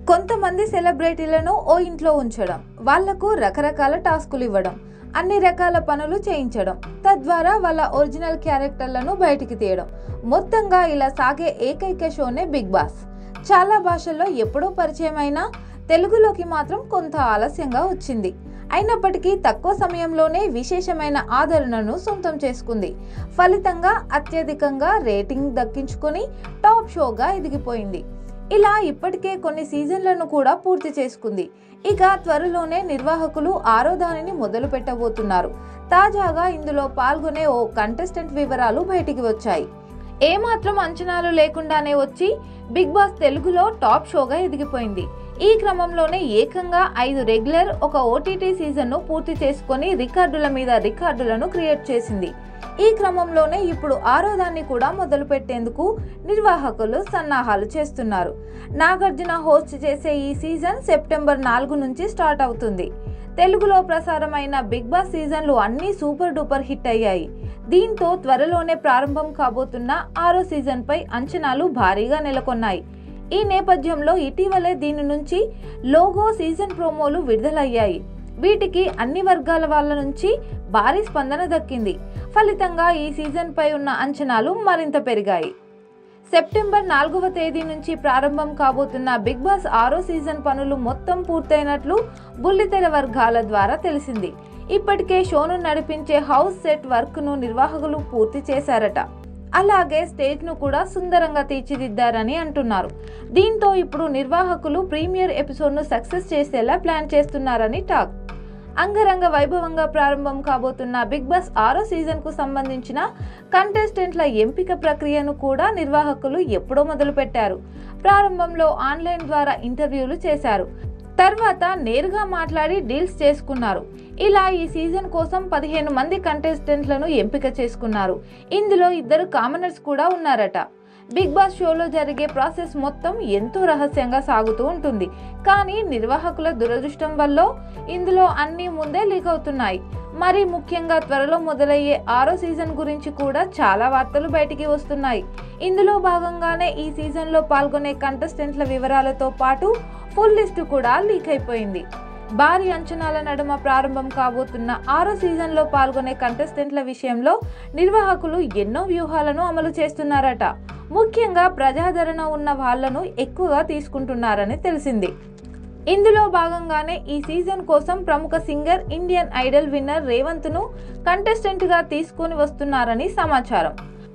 కొంతమంది సెలబ్రిటీలను ఓ ఇంట్లో ఉంచడం వాళ్లకు రకరకాల టాస్కులు ఇవ్వడం అన్ని రకాల పనులు చేయించడం తద్వారా వాళ్ళ ఒరిజినల్ క్యారెక్టర్లను బయటికి తీయడం మొత్తంగా ఇలా సాగే ఏకైక షోనే బిగ్ బాస్ చాలా భాషల్లో ఎప్పుడో పరిచయమైన తెలుగులోకి మాత్రం కొంత ఆలస్యంగా వచ్చింది అయినప్పటికీ తక్కువ సమయంలోనే విశేషమైన ఆదరణను సొంతం చేసుకుంది ఫలితంగా అత్యధికంగా రేటింగ్ దక్కించుకొని టాప్ షోగా ఎదిగిపోయింది ఇలా ఇప్పటికే కొన్ని సీజన్లను కూడా పూర్తి చేసుకుంది ఇక త్వరలోనే నిర్వాహకులు ఆరో దానిని మొదలు పెట్టబోతున్నారు తాజాగా ఇందులో పాల్గొనే ఓ కంటెస్టెంట్ వివరాలు బయటికి వచ్చాయి ఏమాత్రం అంచనాలు లేకుండానే వచ్చి బిగ్ బాస్ తెలుగులో టాప్ షోగా ఎదిగిపోయింది ఈ క్రమంలోనే ఏకంగా ఐదు రెగ్యులర్ ఒక ఓటీటీ సీజన్ను పూర్తి చేసుకొని రికార్డుల మీద రికార్డులను క్రియేట్ చేసింది ఈ క్రమంలోనే ఇప్పుడు ఆరో దాన్ని కూడా మొదలు పెట్టేందుకు నిర్వాహకులు సన్నాహాలు చేస్తున్నారు నాగార్జున హోస్ట్ చేసే ఈ సీజన్ సెప్టెంబర్ నాలుగు నుంచి స్టార్ట్ అవుతుంది తెలుగులో ప్రసారమైన బిగ్ బాస్ సీజన్లు అన్నీ సూపర్ డూపర్ హిట్ అయ్యాయి దీంతో త్వరలోనే ప్రారంభం కాబోతున్న ఆరో సీజన్పై అంచనాలు భారీగా నెలకొన్నాయి ఈ నేపథ్యంలో ఇటీవలే దీని నుంచి లోగో సీజన్ ప్రోమోలు విడుదలయ్యాయి వీటికి అన్ని వర్గాల వాళ్ళ నుంచి భారీ స్పందన దక్కింది ఫలితంగా ఈ సీజన్ పై ఉన్న అంచనాలు మరింత పెరిగాయి సెప్టెంబర్ నాలుగవ తేదీ నుంచి ప్రారంభం కాబోతున్న బిగ్ బాస్ ఆరో సీజన్ పనులు మొత్తం పూర్తయినట్లు బుల్లితెర వర్గాల ద్వారా తెలిసింది ఇప్పటికే షోను నడిపించే హౌస్ సెట్ వర్క్ను నిర్వాహకులు పూర్తి చేశారట అలాగే స్టేజ్ను కూడా సుందరంగా తీర్చిదిద్దారని అంటున్నారు దీంతో ఇప్పుడు నిర్వాహకులు ప్రీమియర్ ఎపిసోడ్ను సక్సెస్ చేసేలా ప్లాన్ చేస్తున్నారని టాక్ అంగరంగ వైభవంగా ప్రారంభం కాబోతున్న బిగ్ బాస్ ఆరో సీజన్ కు సంబంధించిన కంటెస్టెంట్ల ఎంపిక ప్రక్రియను కూడా నిర్వాహకులు ఎప్పుడో మొదలుపెట్టారు ప్రారంభంలో ఆన్లైన్ ద్వారా ఇంటర్వ్యూలు చేశారు తర్వాత నేరుగా మాట్లాడి డీల్స్ చేసుకున్నారు ఇలా ఈ సీజన్ కోసం పదిహేను మంది కంటెస్టెంట్లను ఎంపిక చేసుకున్నారు ఇందులో ఇద్దరు కామనర్స్ కూడా ఉన్నారట బిగ్ బాస్ షోలో జరిగే ప్రాసెస్ మొత్తం ఎంతో రహస్యంగా సాగుతూ ఉంటుంది కానీ నిర్వాహకుల దురదృష్టం వల్ల ఇందులో అన్నీ ముందే లీక్ అవుతున్నాయి మరి ముఖ్యంగా త్వరలో మొదలయ్యే ఆరో సీజన్ గురించి కూడా చాలా వార్తలు బయటికి వస్తున్నాయి ఇందులో భాగంగానే ఈ సీజన్లో పాల్గొనే కంటెస్టెంట్ల వివరాలతో పాటు ఫుల్ లిస్టు కూడా లీక్ అయిపోయింది భారీ అంచనాల నడుమ ప్రారంభం కాబోతున్న ఆరో సీజన్లో పాల్గొనే కంటెస్టెంట్ల విషయంలో నిర్వాహకులు ఎన్నో వ్యూహాలను అమలు చేస్తున్నారట ముఖ్యంగా ప్రజాదరణ ఉన్న వాళ్లను ఎక్కువగా తీసుకుంటున్నారని తెలిసింది ఇందులో భాగంగానే ఈ సీజన్ కోసం ప్రముఖ సింగర్ ఇండియన్ ఐడల్ విన్నర్ రేవంత్ను కంటెస్టెంట్గా తీసుకొని వస్తున్నారని సమాచారం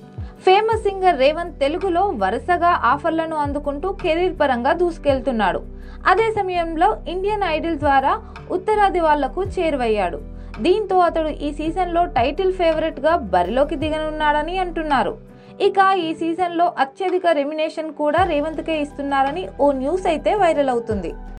ఫేమస్ సింగర్ రేవంత్ తెలుగులో వరుసగా ఆఫర్లను అందుకుంటూ కెరీర్ పరంగా దూసుకెళ్తున్నాడు అదే సమయంలో ఇండియన్ ఐడల్ ద్వారా ఉత్తరాది వాళ్లకు చేరువయ్యాడు దీంతో అతడు ఈ సీజన్లో టైటిల్ ఫేవరెట్గా బరిలోకి దిగనున్నాడని అంటున్నారు ఇక ఈ సీజన్లో అత్యధిక రెమినేషన్ కూడా రేవంత్కే ఇస్తున్నారని ఓ న్యూస్ అయితే వైరల్ అవుతుంది